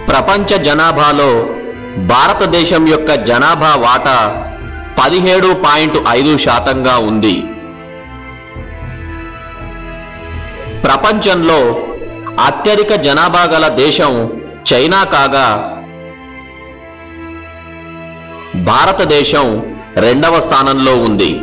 ప్రపంచ జనాభాలో భారతదేశం యొక్క జనాభా వాటా పదిహేడు పాయింట్ ఐదు శాతంగా ఉంది ప్రపంచంలో అత్యధిక జనాభా గల దేశం చైనా కాగా భారతదేశం రెండవ స్థానంలో ఉంది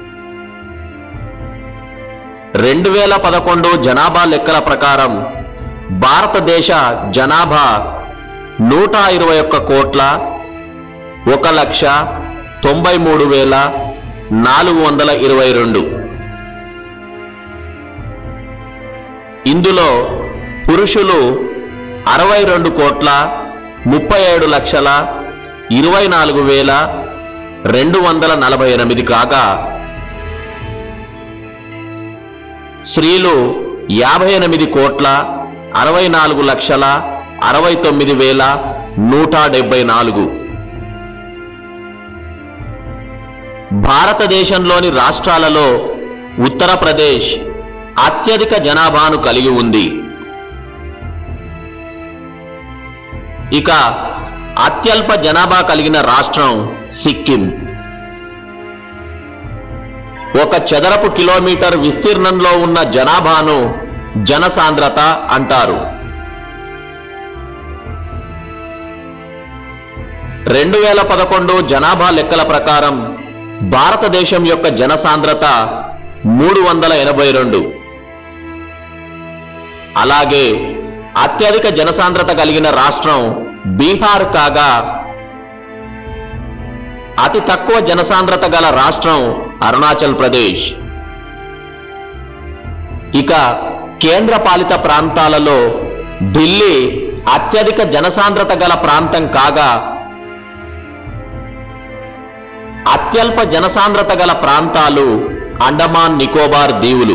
రెండు వేల పదకొండు జనాభా లెక్కల ప్రకారం భారతదేశ జనాభా నూట ఇరవై ఒక్క కోట్ల ఒక లక్ష తొంభై మూడు వేల నాలుగు వందల ఇరవై రెండు ఇందులో పురుషులు అరవై రెండు కోట్ల ముప్పై ఏడు లక్షల ఇరవై నాలుగు వేల రెండు వందల నలభై ఎనిమిది కాగా స్త్రీలు యాభై ఎనిమిది కోట్ల అరవై నాలుగు లక్షల అరవై తొమ్మిది వేల నూట డెబ్బై నాలుగు భారతదేశంలోని రాష్ట్రాలలో ఉత్తరప్రదేశ్ అత్యధిక జనాభాను కలిగి ఉంది ఇక అత్యల్ప జనాభా కలిగిన రాష్ట్రం సిక్కిం ఒక చదరపు కిలోమీటర్ విస్తీర్ణంలో ఉన్న జనాభాను జనసాంద్రత అంటారు రెండు వేల పదకొండు జనాభా లెక్కల ప్రకారం భారతదేశం యొక్క జనసాంద్రత మూడు వందల ఎనభై రెండు అలాగే అత్యధిక జనసాంద్రత కలిగిన రాష్ట్రం బీహార్ కాగా అతి తక్కువ జనసాంద్రత గల రాష్ట్రం అరుణాచల్ ప్రదేశ్ ఇక కేంద్ర పాలిత ప్రాంతాలలో ఢిల్లీ అత్యధిక జనసాంద్రత గల ప్రాంతం కాగా అత్యల్ప జనసాంద్రత గల ప్రాంతాలు అండమాన్ నికోబార్ దీవులు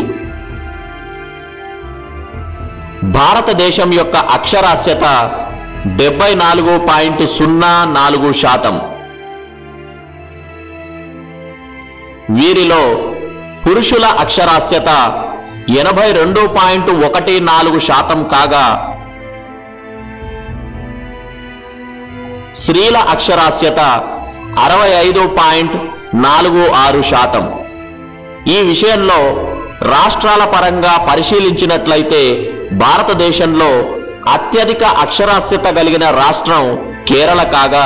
భారతదేశం యొక్క అక్షరాస్యత డెబ్బై నాలుగు పాయింట్ సున్నా నాలుగు శాతం వీరిలో పురుషుల అక్షరాస్యత ఎనభై రెండు పాయింట్ ఒకటి నాలుగు శాతం కాగా స్త్రీల అక్షరాస్యత అరవై ఐదు పాయింట్ నాలుగు ఆరు శాతం ఈ విషయంలో రాష్ట్రాల పరంగా పరిశీలించినట్లయితే భారతదేశంలో అత్యధిక అక్షరాస్యత కలిగిన రాష్ట్రం కేరళ కాగా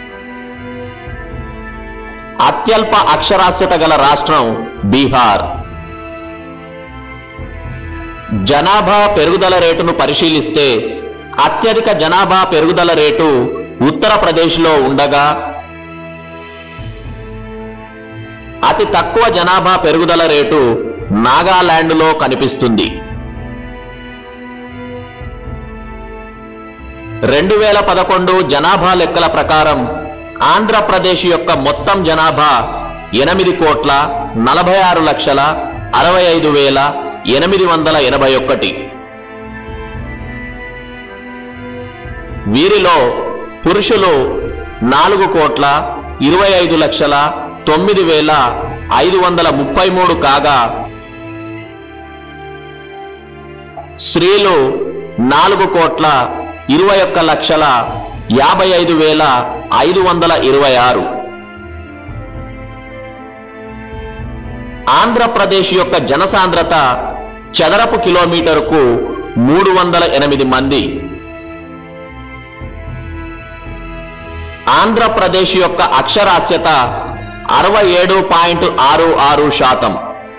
అత్యల్ప అక్షరాస్యత గల రాష్ట్రం బీహార్ జనాభా పెరుగుదల రేటును పరిశీలిస్తే అత్యధిక జనాభా పెరుగుదల రేటు ఉత్తరప్రదేశ్లో ఉండగా అతి తక్కువ జనాభా పెరుగుదల రేటు నాగాలాండ్లో కనిపిస్తుంది రెండు వేల పదకొండు జనాభా లెక్కల ప్రకారం ఆంధ్రప్రదేశ్ యొక్క మొత్తం జనాభా ఎనిమిది కోట్ల నలభై ఆరు లక్షల అరవై ఐదు వేల ఎనిమిది వందల ఎనభై ఒకటి వీరిలో పురుషులు నాలుగు కోట్ల ఇరవై ఐదు లక్షల తొమ్మిది వేల ఐదు వందల ముప్పై మూడు కాగా స్త్రీలు నాలుగు కోట్ల ఇరవై ఒక్క లక్షల యాభై ఐదు వేల ఐదు వందల ఇరవై ఆరు ఆంధ్రప్రదేశ్ యొక్క జనసాంద్రత చదరపు కిలోమీటరుకు మూడు వందల ఎనిమిది మంది ఆంధ్రప్రదేశ్ యొక్క అక్షరాస్యత అరవై ఏడు పాయింట్ ఆరు ఆరు శాతం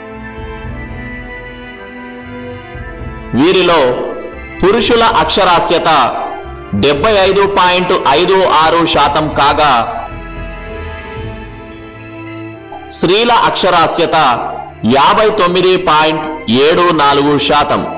వీరిలో పురుషుల అక్షరాస్యత డెబ్బై ఐదు పాయింట్ ఐదు ఆరు శాతం కాగా స్త్రీల అక్షరాస్యత యాభై తొమ్మిది పాయింట్ ఏడు నాలుగు శాతం